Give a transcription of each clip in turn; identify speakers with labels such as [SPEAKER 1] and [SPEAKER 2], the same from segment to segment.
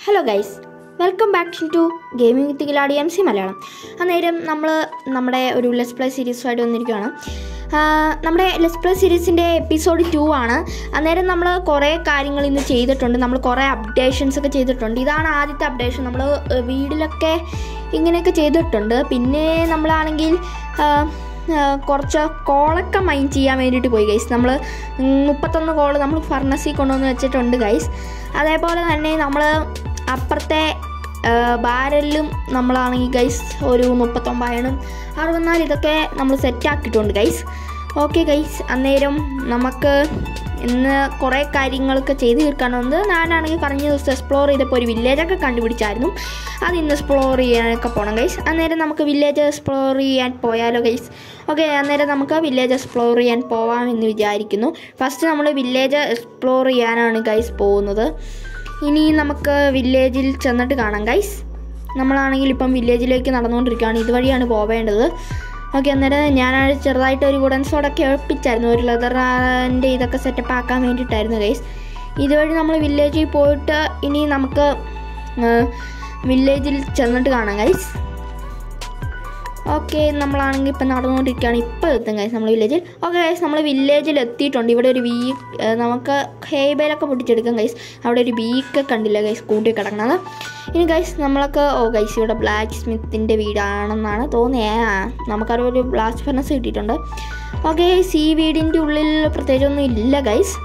[SPEAKER 1] hello guys welcome back to gaming with കിലാടി M C Malayalam അന്നേരം നമ്മൾ നമ്മുടെ ഒരു ലെസ് പ്ലേ സീരീസുമായിട്ട് വന്നിരിക്കുകയാണ് ആ, നമ്മുടെ ലെസ് പ്ലേ സീരീസിൻ്റെ എപ്പിസോഡ് ടു ആണ് അന്നേരം നമ്മൾ കുറേ കാര്യങ്ങൾ ഇന്ന് ചെയ്തിട്ടുണ്ട് നമ്മൾ കുറേ അപ്ഡേഷൻസ് ഒക്കെ ചെയ്തിട്ടുണ്ട് ഇതാണ് ആദ്യത്തെ അപ്ഡേഷൻ നമ്മൾ വീട്ടിലൊക്കെ ഇങ്ങനെയൊക്കെ ചെയ്തിട്ടുണ്ട് പിന്നെ നമ്മളാണെങ്കിൽ ആ, ആ, കുറച്ച് കോളൊക്കെ മൈൻഡ് ചെയ്യാൻ വേണ്ടിയിട്ട് പോയി ഗൈസ് നമ്മൾ മുപ്പത്തൊന്ന് കോള് നമ്മൾ ഫർണസിൽ കൊണ്ടുവന്ന് വെച്ചിട്ടുണ്ട് ഗൈസ് അതേപോലെ തന്നെ നമ്മൾ അപ്പുറത്തെ ബാരലിലും നമ്മളാണെങ്കിൽ ഗൈസ് ഒരു മുപ്പത്തൊമ്പതിനും അറുപത്തിനാല് ഇതൊക്കെ നമ്മൾ സെറ്റാക്കിയിട്ടുണ്ട് ഗൈസ് ഓക്കെ ഗൈസ് അന്നേരം നമുക്ക് ഇന്ന് കുറേ കാര്യങ്ങളൊക്കെ ചെയ്ത് തീർക്കാനുണ്ട് ഞാനാണെങ്കിൽ കഴിഞ്ഞ ദിവസം എക്സ്പ്ലോർ ചെയ്തപ്പോൾ ഒരു വില്ലേജൊക്കെ കണ്ടുപിടിച്ചായിരുന്നു അത് ഇന്ന് എക്സ്പ്ലോർ ചെയ്യാനൊക്കെ പോകണം ഗൈസ് അന്നേരം നമുക്ക് വില്ലേജ് എക്സ്പ്ലോർ ചെയ്യാൻ പോയാലോ ഗൈസ് ഓക്കെ അന്നേരം നമുക്ക് വില്ലേജ് എക്സ്പ്ലോർ ചെയ്യാൻ പോവാമെന്ന് വിചാരിക്കുന്നു ഫസ്റ്റ് നമ്മൾ വില്ലേജ് എക്സ്പ്ലോർ ചെയ്യാനാണ് ഗൈസ് പോകുന്നത് ഇനി നമുക്ക് വില്ലേജിൽ ചെന്നിട്ട് കാണാം ഗൈസ് നമ്മളാണെങ്കിൽ ഇപ്പം വില്ലേജിലേക്ക് നടന്നുകൊണ്ടിരിക്കുകയാണ് ഇതുവഴിയാണ് പോവേണ്ടത് ഓക്കെ അന്നേരം ഞാൻ ചെറുതായിട്ട് ഒരു വുഡൻ സോഡൊക്കെ ഏൽപ്പിച്ചായിരുന്നു ഒരു ലെതറിൻ്റെ ഇതൊക്കെ സെറ്റപ്പ് ആക്കാൻ വേണ്ടിയിട്ടായിരുന്നു ഗൈസ് ഇതുവഴി നമ്മൾ വില്ലേജിൽ പോയിട്ട് ഇനി നമുക്ക് വില്ലേജിൽ ചെന്നിട്ട് കാണാം ഗൈസ് ഓക്കെ നമ്മളാണെങ്കിൽ ഇപ്പം നടന്നുകൊണ്ടിരിക്കുകയാണ് ഇപ്പോൾ എത്തും ഗൈസ് നമ്മൾ വില്ലേജിൽ ഓക്കെ ഗൈസ് നമ്മൾ വില്ലേജിൽ എത്തിയിട്ടുണ്ട് ഇവിടെ ഒരു വീ ഏഹ് നമുക്ക് ഹേബയിലൊക്കെ പൊട്ടിച്ചെടുക്കാം ഗൈസ് അവിടെ ഒരു വീക്ക് കണ്ടില്ല ഗൈസ് കൂട്ടി കിടക്കുന്നത് ഇനി ഗൈസ് നമ്മളൊക്കെ ഓ ഗൈസ് ഇവിടെ ബ്ലാക്ക് സ്മിത്തിൻ്റെ വീടാണെന്നാണ് തോന്നിയത് ആ നമുക്കവിടെ ഒരു ബ്ലാസ്റ്റ് ഫർണസ് കിട്ടിയിട്ടുണ്ട് ഓക്കെ ഗൈസ് ഈ വീടിൻ്റെ ഉള്ളിൽ പ്രത്യേകിച്ചൊന്നും ഇല്ല ഗൈസ്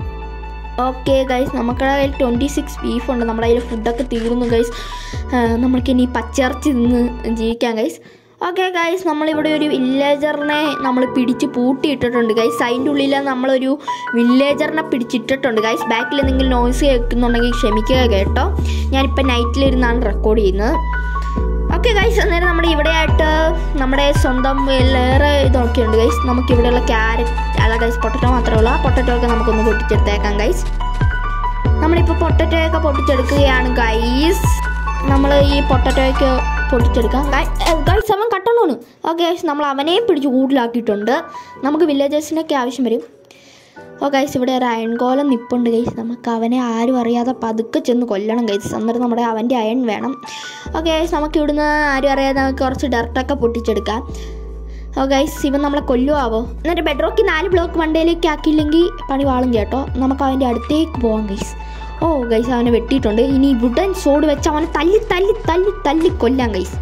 [SPEAKER 1] ഓക്കെ ഗൈസ് നമ്മുടെ കയ്യിൽ ട്വൻറ്റി സിക്സ് ബീഫുണ്ട് നമ്മുടെ കയ്യിൽ ഫുഡൊക്കെ തീർന്നു ഗൈസ് നമ്മൾക്ക് ഇനി പച്ചിറച്ചി നിന്ന് ജീവിക്കാം ഗൈസ് ഓക്കെ ഗൈസ് നമ്മളിവിടെ ഒരു വില്ലേജറിനെ നമ്മൾ പിടിച്ച് പൂട്ടിയിട്ടിട്ടുണ്ട് ഗൈസ് അതിൻ്റെ ഉള്ളിൽ നമ്മളൊരു വില്ലേജറിനെ പിടിച്ചിട്ടിട്ടുണ്ട് ഗൈസ് ബാക്കിൽ എന്തെങ്കിലും നോയ്സ് കേൾക്കുന്നുണ്ടെങ്കിൽ ക്ഷമിക്കുക കേട്ടോ ഞാനിപ്പോൾ നൈറ്റിലിരുന്നാണ് റെക്കോർഡ് ചെയ്യുന്നത് ഓക്കെ ഗൈസ് അന്നേരം നമ്മുടെ ഇവിടെയായിട്ട് നമ്മുടെ സ്വന്തം വേറെ ഇതൊക്കെ ഉണ്ട് ഗൈസ് നമുക്ക് ഇവിടെയുള്ള ക്യാരറ്റ് അല്ല ഗൈസ് പൊട്ടറ്റോ മാത്രമേ ഉള്ളൂ ആ പൊട്ടറ്റോ ഒക്കെ നമുക്കൊന്ന് പൊട്ടിച്ചെടുത്തേക്കാം ഗൈസ് നമ്മളിപ്പോൾ പൊട്ടറ്റോ ഒക്കെ പൊട്ടിച്ചെടുക്കുകയാണ് ഗൈസ് നമ്മൾ ഈ പൊട്ടറ്റോയ്ക്ക് പൊട്ടിച്ചെടുക്കാം ഗൈസ് അവൻ കട്ടണോണ് ഓക്കെ ഗൈസ് നമ്മൾ അവനെയും പിടിച്ച് കൂടുതലാക്കിയിട്ടുണ്ട് നമുക്ക് വില്ലേജേഴ്സിനൊക്കെ ആവശ്യം വരും ഓ ഗൈസ് ഇവിടെ ഒരു അയൺ കോലം നിപ്പുണ്ട് ഗൈസ് നമുക്ക് അവനെ ആരും അറിയാതെ പതുക്കെ ചെന്ന് കൊല്ലണം ഗൈസ് അന്നേരം നമ്മുടെ അവൻ്റെ അയൺ വേണം ഓക്കെ ഗൈസ് നമുക്ക് ഇവിടുന്ന് ആരും അറിയാതെ നമുക്ക് കുറച്ച് ഡർട്ടൊക്കെ പൊട്ടിച്ചെടുക്കാം ഓ ഗൈസ് ഇവൻ നമ്മളെ കൊല്ലുവാവോ എന്നിട്ട് ബെഡ്റോക്ക് നാല് ബ്ലോക്ക് വണ്ടയിലേക്ക് ആക്കിയില്ലെങ്കിൽ പണി വാളും കേട്ടോ നമുക്ക് അവൻ്റെ അടുത്തേക്ക് പോവാം ഗൈസ് ഓ ഗൈസ് അവനെ വെട്ടിയിട്ടുണ്ട് ഇനി വുഡൻ സോഡ് വെച്ച് അവനെ തല്ലി തല്ലി തല്ലി തല്ലി കൊല്ലാം ഗൈസ്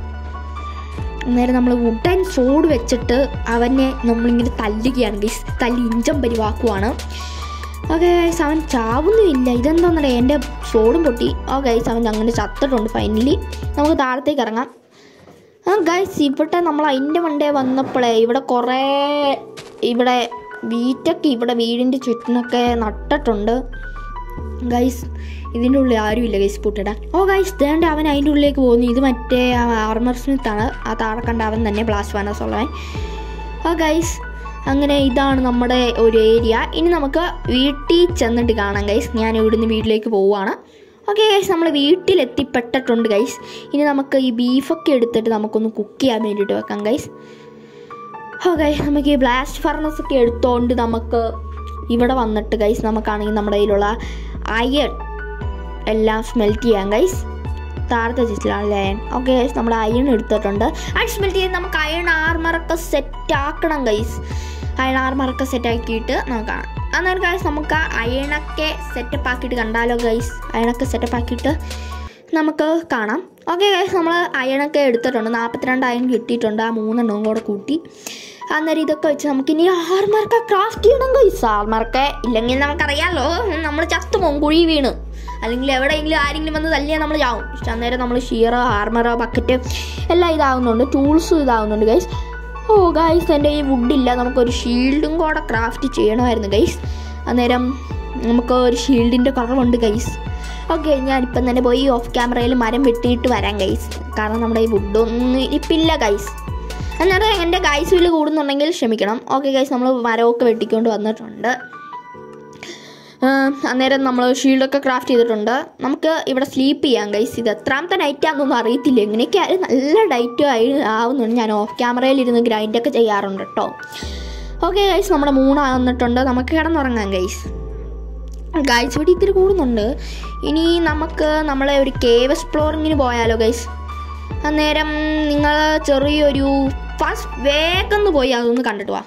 [SPEAKER 1] അന്നേരം നമ്മൾ വുഡൻ സോഡ് വെച്ചിട്ട് അവനെ നമ്മളിങ്ങനെ തല്ലുകയാണ് ഗൈസ് തല്ലി ഇഞ്ചം പരിവാക്കുവാണ് ഓക്കെ ഗൈസ് അവൻ ചാവുന്നുമില്ല ഇതെന്താണെന്നറിയാം എൻ്റെ സോഡും പൊട്ടി ഓ ഗൈസ് അവൻ അങ്ങനെ ചത്തിട്ടുണ്ട് ഫൈനലി നമുക്ക് താഴത്തേക്ക് ഇറങ്ങാം ആ ഗൈസ് ഇവിടെ നമ്മൾ അതിൻ്റെ വണ്ടേ വന്നപ്പോഴേ ഇവിടെ കുറേ ഇവിടെ വീറ്റൊക്കെ ഇവിടെ വീടിൻ്റെ ചുറ്റിനൊക്കെ നട്ടിട്ടുണ്ട് ഗൈസ് ഇതിൻ്റെ ഉള്ളിൽ ആരുമില്ല ഗൈസ് പൂട്ടിടാൻ ഓ ഗൈസ് ദേണ്ട അവൻ അതിൻ്റെ ഉള്ളിലേക്ക് പോകുന്നു ഇത് മറ്റേ ആർമർ സ്മിത്ത് ആണ് ആ താഴെ കണ്ട അവൻ തന്നെ ബ്ലാസ്റ്റ് വാനസ് ഉള്ളവൻ ആ ഗൈസ് അങ്ങനെ ഇതാണ് നമ്മുടെ ഒരു ഏരിയ ഇനി നമുക്ക് വീട്ടിൽ ചെന്നിട്ട് കാണാം ഗൈസ് ഞാൻ ഇവിടുന്ന് വീട്ടിലേക്ക് പോവുകയാണ് ഓക്കെ ഗൈസ് നമ്മൾ വീട്ടിലെത്തിപ്പെട്ടിട്ടുണ്ട് ഗൈസ് ഇനി നമുക്ക് ഈ ബീഫൊക്കെ എടുത്തിട്ട് നമുക്കൊന്ന് കുക്ക് ചെയ്യാൻ വേണ്ടിയിട്ട് വെക്കാം ഗൈസ് ഓ ഗൈസ് നമുക്ക് ഈ ബ്ലാസ്റ്റ് ഫർണസ് ഒക്കെ എടുത്തോണ്ട് നമുക്ക് ഇവിടെ വന്നിട്ട് ഗൈസ് നമുക്കാണെങ്കിൽ നമ്മുടെ കയ്യിലുള്ള അയൺ എല്ലാം സ്മെൽറ്റ് ചെയ്യാം ഗൈസ് താഴത്തെ ചിറ്റിലാണ് അയൺ ഓക്കെ ഗൈസ് നമ്മുടെ അയൺ എടുത്തിട്ടുണ്ട് അയൺ സ്മെൽറ്റ് ചെയ്ത് നമുക്ക് അയൺ ആർമറൊക്കെ സെറ്റ് ആക്കണം ഗൈസ് അയൺ ആർമറൊക്കെ സെറ്റ് ആക്കിയിട്ട് നമുക്ക് കാണാം അന്നേരം ഗൈസ് നമുക്ക് ആ അയണൊക്കെ സെറ്റപ്പ് ആക്കിയിട്ട് കണ്ടാലോ ഗൈസ് അയണൊക്കെ സെറ്റപ്പ് ആക്കിയിട്ട് നമുക്ക് കാണാം ഓക്കെ ഗൈസ് നമ്മൾ അയണൊക്കെ എടുത്തിട്ടുണ്ട് നാൽപ്പത്തിരണ്ട് അയൺ കിട്ടിയിട്ടുണ്ട് ആ മൂന്നെണ്ണവും കൂടെ കൂട്ടി അന്നേരം ഇതൊക്കെ വെച്ച് നമുക്കിനി ആർമാർക്ക് ക്രാഫ്റ്റ് ചെയ്യണം ഗൈസ് ആർമാർക്ക് ഇല്ലെങ്കിൽ നമുക്കറിയാമല്ലോ നമ്മൾ ചത്തു പോകും കുഴി വീണ് അല്ലെങ്കിൽ എവിടെയെങ്കിലും ആരെങ്കിലും വന്ന് തല്ലിയാൽ നമ്മൾ ചാവും പക്ഷെ അന്നേരം നമ്മൾ ഷിയർ ഹാർമർ ബക്കറ്റ് എല്ലാം ഇതാവുന്നുണ്ട് ടൂൾസും ഇതാവുന്നുണ്ട് ഗൈസ് ഓ ഗൈസ് എൻ്റെ ഈ വുഡില്ല നമുക്കൊരു ഷീൽഡും കൂടെ ക്രാഫ്റ്റ് ചെയ്യണമായിരുന്നു ഗൈസ് അന്നേരം നമുക്ക് ഒരു ഷീൽഡിൻ്റെ കുറവുണ്ട് ഗൈസ് ഓക്കെ ഞാനിപ്പം തന്നെ പോയി ഓഫ് ക്യാമറയിൽ മരം വെട്ടിയിട്ട് വരാം ഗൈസ് കാരണം നമ്മുടെ ഈ വുഡൊന്നും ഇരിപ്പില്ല ഗൈസ് അന്നേരം എൻ്റെ ഗൈസ് വില് കൂടുന്നുണ്ടെങ്കിൽ ക്ഷമിക്കണം ഓക്കെ ഗൈസ് നമ്മൾ മരമൊക്കെ വെട്ടിക്കൊണ്ട് വന്നിട്ടുണ്ട് ആ, അന്നേരം നമ്മൾ ഷീൽഡൊക്കെ ക്രാഫ്റ്റ് ചെയ്തിട്ടുണ്ട് നമുക്ക് ഇവിടെ സ്ലീപ്പ് ചെയ്യാം ഗൈസ് ഇത് എത്രാമത്തെ നൈറ്റ് ആണെന്നൊന്നും അറിയത്തില്ല എങ്ങനെയൊക്കെ ആയാലും നല്ല ഡൈറ്റ് ആയി ആവുന്നുണ്ട് ഞാൻ ഓഫ് ക്യാമറയിൽ ഇരുന്ന് ഗ്രൈൻഡൊക്കെ ചെയ്യാറുണ്ട് കേട്ടോ ഓക്കെ ഗൈസ് നമ്മുടെ മൂന്ന് വന്നിട്ടുണ്ട് നമുക്ക് കിടന്നുറങ്ങാം ഗൈസ് ഗൈസ് ഇവിടെ ഇത്തിരി കൂടുന്നുണ്ട് ഇനി നമുക്ക് നമ്മളെ ഒരു കേവ് എക്സ്പ്ലോറിങ്ങിന് പോയാലോ ഗൈസ് അന്നേരം നിങ്ങൾ ചെറിയൊരു ഫസ്റ്റ് വേഗം ഒന്ന് പോയി അതൊന്ന് കണ്ടിട്ട് വാ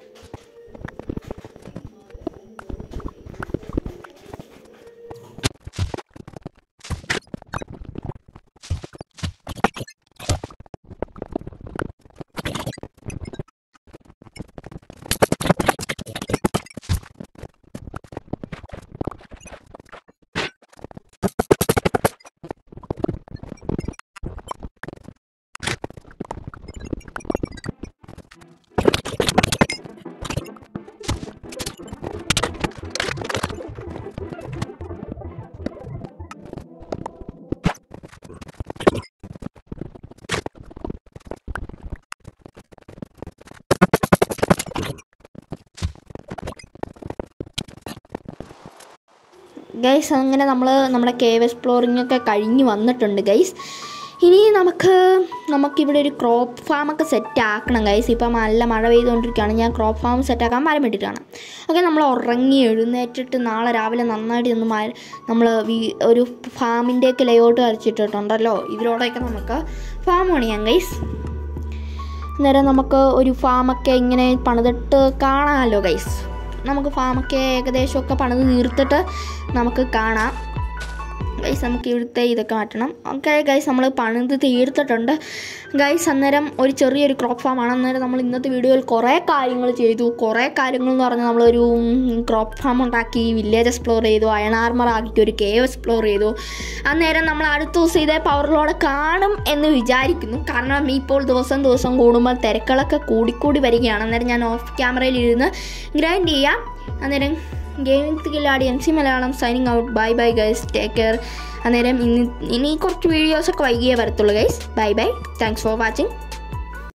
[SPEAKER 1] ഗൈസ് അങ്ങനെ നമ്മൾ നമ്മുടെ കേവ് എക്സ്പ്ലോറിംഗ് ഒക്കെ കഴിഞ്ഞ് വന്നിട്ടുണ്ട് ഗൈസ് ഇനി നമുക്ക് നമുക്കിവിടെ ഒരു ക്രോപ്പ് ഫാമൊക്കെ സെറ്റ് ആക്കണം ഗൈസ് ഇപ്പം നല്ല മഴ പെയ്തുകൊണ്ടിരിക്കുകയാണ് ഞാൻ ക്രോപ്പ് ഫാം സെറ്റ് ആക്കാൻ മരം വേണ്ടിയിട്ടാണ് ഓക്കെ നമ്മൾ ഉറങ്ങി എഴുന്നേറ്റിട്ട് നാളെ രാവിലെ നന്നായിട്ട് ഒന്ന് മര നമ്മൾ വീ ഒരു ഫാമിൻ്റെയൊക്കെ ലേഔട്ട് വരച്ചിട്ടിട്ടുണ്ടല്ലോ ഇതിലൂടെയൊക്കെ നമുക്ക് ഫാം പണിയാം ഗൈസ് അന്നേരം നമുക്ക് ഒരു ഫാമൊക്കെ ഇങ്ങനെ പണിതിട്ട് കാണാമല്ലോ ഗൈസ് നമുക്ക് ഫാമൊക്കെ ഏകദേശമൊക്കെ പണിത് തീർത്തിട്ട് നമുക്ക് കാണാം ഗൈസ് നമുക്ക് ഇവിടുത്തെ ഇതൊക്കെ മാറ്റണം ഓക്കെ ഗൈസ് നമ്മൾ പണിത് തീർത്തിട്ടുണ്ട് ഗൈസ് അന്നേരം ഒരു ചെറിയൊരു ക്രോപ്പ് ഫാമാണ് അന്നേരം നമ്മൾ ഇന്നത്തെ വീഡിയോയിൽ കുറേ കാര്യങ്ങൾ ചെയ്തു കുറേ കാര്യങ്ങൾ എന്ന് പറഞ്ഞാൽ നമ്മളൊരു ക്രോപ്പ് ഫാം ഉണ്ടാക്കി വില്ലേജ് എക്സ്പ്ലോർ ചെയ്തു അയൺ ആർമർ ആക്കിയിട്ട് ഒരു കേവ് എക്സ്പ്ലോർ ചെയ്തു അന്നേരം നമ്മൾ അടുത്ത ദിവസം ഇതേ പവറിലൂടെ കാണും എന്ന് വിചാരിക്കുന്നു കാരണം ഇപ്പോൾ ദിവസം ദിവസം കൂടുമ്പോൾ തിരക്കുകളൊക്കെ കൂടിക്കൂടി വരികയാണ് അന്നേരം ഞാൻ ഓഫ് ക്യാമറയിൽ ഇരുന്ന് ഗ്രൈൻഡ് ചെയ്യാം അന്നേരം ഗെയിമിംഗ് കില്ലാടി M C Malayalam signing out bye bye guys take care അന്നേരം ഇനി ഇനി കുറച്ച് വീഡിയോസൊക്കെ വൈകിയേ വരത്തുള്ളൂ guys bye bye thanks for watching